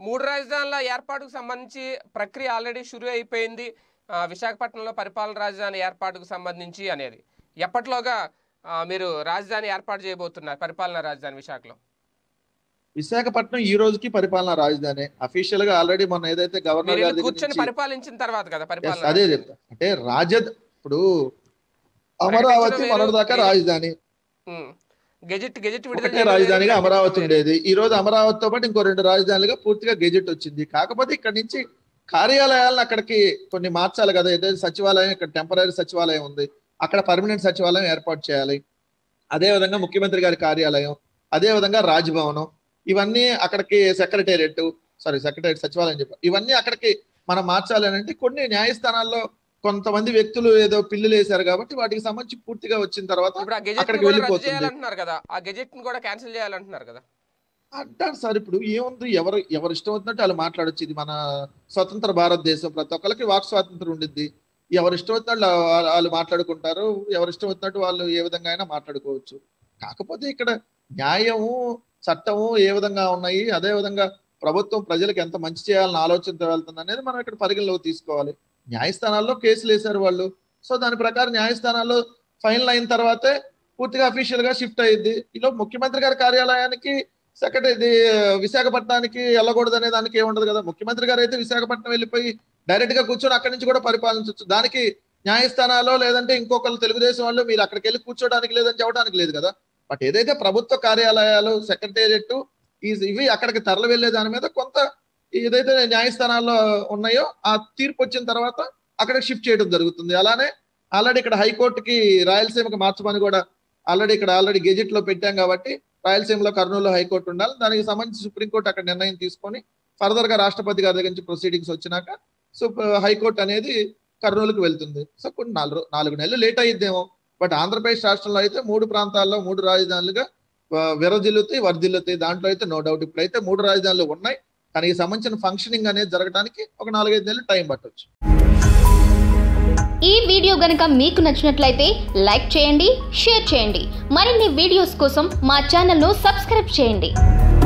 మూడు రాజధానుల ఏర్పాటుకు సంబంధించి ప్రక్రియ ఆల్రెడీ షురు అయిపోయింది ఆ, విశాఖపట్నంలో పరిపాలన రాజధాని ఏర్పాటుకు సంబంధించి అనేది ఎప్పటిలోగా ఆ, మీరు రాజధాని ఏర్పాటు చేయబోతున్నారు పరిపాలనా రాజధాని విశాఖలో విశాఖపట్నం ఈ రోజుకి పరిపాలనా రాజధాని అఫీషియల్ గా ఆల్రెడీ మొన్న ఏదైతే మీరు గవర్నర్ గారి వెళ్ళి దగ్గర కూర్చొని నుంచి- పరిపాలించిన తర్వాత కదా Yes, పరిపాలన అదే రాజధాని. చెప్తా అంటే రాజద్ ఇప్పుడు అమరావతి ప్రకటించడం మొన్నటి దాకా వేరు. రాజధాని ఉమ్. గెజెట్ గెజెట్ విడుదల ఒకటే చేయడం రాజధానిగా వేరు, అమరావతి ప్రకటించడం ఉండేది ఈ రోజు అమరావతితో పాటు ఇంకో రెండు రాజధానులుగా పూర్తిగా గెజెట్ వచ్చింది కాకపోతే ఇక్కడ నుంచి కార్యాలయాలను అక్కడికి కొన్ని మార్చాలి కదా ఏదైతే సచివాలయం ఇక్కడ టెంపరీ సచివాలయం ఉంది అక్కడ పర్మనెంట్ సచివాలయం ఏర్పాటు చేయాలి అదే విధంగా ముఖ్యమంత్రి గారి కార్యాలయం అదే విధంగా రాజ్భవనం ఇవన్నీ అక్కడికి సెక్రటేరియట్ సారీ సెక్రటేరియట్ సచివాలయం చెప్పారు ఇవన్నీ అక్కడికి మనం మార్చాలి అని అంటే కొన్ని న్యాయస్థానాల్లో కొంతమంది వ్యక్తులు ఏదో పిల్లులు వేశారు కాబట్టి వాటికి సంబంధించి పూర్తిగా వచ్చిన తర్వాత ఇప్పుడు ఆ గెజెట్ అక్కడికి కూడా రద్దు వెళ్ళిపోతుంది. చేయాలంటున్నారు కదా ఆ గెజెట్ ని కూడా క్యాన్సిల్ చేయాలంటున్నారు కదా అంటారు సార్ ఇప్పుడు ఏముంది ఎవరు ఎవరు ఇష్టం వచ్చినట్టు వాళ్ళు మాట్లాడొచ్చు ఇది మన స్వతంత్ర భారతదేశం ప్రతి ఒక్కరికి వాక్ స్వాతంత్రం ఉండిద్ది ఎవరు ఇష్టం వచ్చినట్టు వాళ్ళు- వాళ్ళు మాట్లాడుకుంటారు ఎవరు ఇష్టం వచ్చినట్టు వాళ్ళు ఏ విధంగా అయినా మాట్లాడుకోవచ్చు కాకపోతే ఇక్కడ న్యాయము చట్టము ఏ విధంగా ఉన్నాయి అదే విధంగా ప్రభుత్వం ప్రజలకు ఎంత మంచి చేయాలని ఆలోచనతో వెళ్తుంది అనేది మనం ఇక్కడ పరిగణలోకి తీసుకోవాలి న్యాయస్థానాల్లో కేసులు వేశారు వాళ్ళు సో దాని ప్రకారం న్యాయస్థానాల్లో ఫైనల్ అయిన తర్వాతే పూర్తిగా అఫీషియల్ గా షిఫ్ట్ అయ్యింది ఈలో ముఖ్యమంత్రి గారి కార్యాలయానికి సెక్రటరీ ఇది విశాఖపట్నానికి వెళ్ళకూడదు అనే దానికి ఏముండదు కదా ముఖ్యమంత్రి గారు అయితే విశాఖపట్నం వెళ్ళిపోయి డైరెక్ట్ గా కూర్చొని అక్కడి నుంచి కూడా పరిపాలించవచ్చు దానికి న్యాయస్థానాల్లో లేదంటే ఇంకొకరు తెలుగుదేశం వాళ్ళు మీరు అక్కడికి వెళ్ళి కూర్చోడానికి లేదని చెప్పడానికి లేదు కదా బట్ ఏదైతే ప్రభుత్వ కార్యాలయాలు సెక్రటేరియట్ ఇవి అక్కడికి తరలి వెళ్లే దాని మీద కొంత ఏదైతే న్యాయస్థానాల్లో ఉన్నాయో ఆ తీర్పు వచ్చిన తర్వాత అక్కడికి షిఫ్ట్ చేయడం జరుగుతుంది అలానే ఆల్రెడీ ఇక్కడ హైకోర్టుకి రాయలసీమకి మార్చమని కూడా ఆల్రెడీ ఇక్కడ ఆల్రెడీ గెజెట్ లో పెట్టాం కాబట్టి రాయలసీమలో కర్నూలు హైకోర్టు ఉండాలి దానికి సంబంధించి సుప్రీంకోర్టు అక్కడ నిర్ణయం తీసుకొని ఫర్దర్ గా రాష్ట్రపతి గారి దగ్గర నుంచి ప్రొసీడింగ్స్ వచ్చినాక సో హైకోర్టు అనేది కర్నూలుకు వెళ్తుంది సో కొన్ని నాలుగు నాలుగు నెలలు లేట్ అయ్యిద్దేమో బట్ ఆంధ్రప్రదేశ్ రాష్ట్రంలో అయితే మూడు ప్రాంతాల్లో మూడు రాజధానులుగా ఆ, విరజిల్లుతాయి వర్ధిల్లుతాయి దాంట్లో అయితే నో డౌట్ ఇప్పుడైతే మూడు రాజధానులు ఉన్నాయి దానికి సంబంధించిన ఫంక్షనింగ్ అనేది జరగడానికి ఒక నాలుగైదు నెలలు టైం పట్టొచ్చు ఈ వీడియో గనుక మీకు నచ్చినట్లయితే లైక్ చేయండి షేర్ చేయండి మరిన్ని వీడియోస్ కోసం మా ఛానల్ను సబ్స్క్రైబ్ చేయండి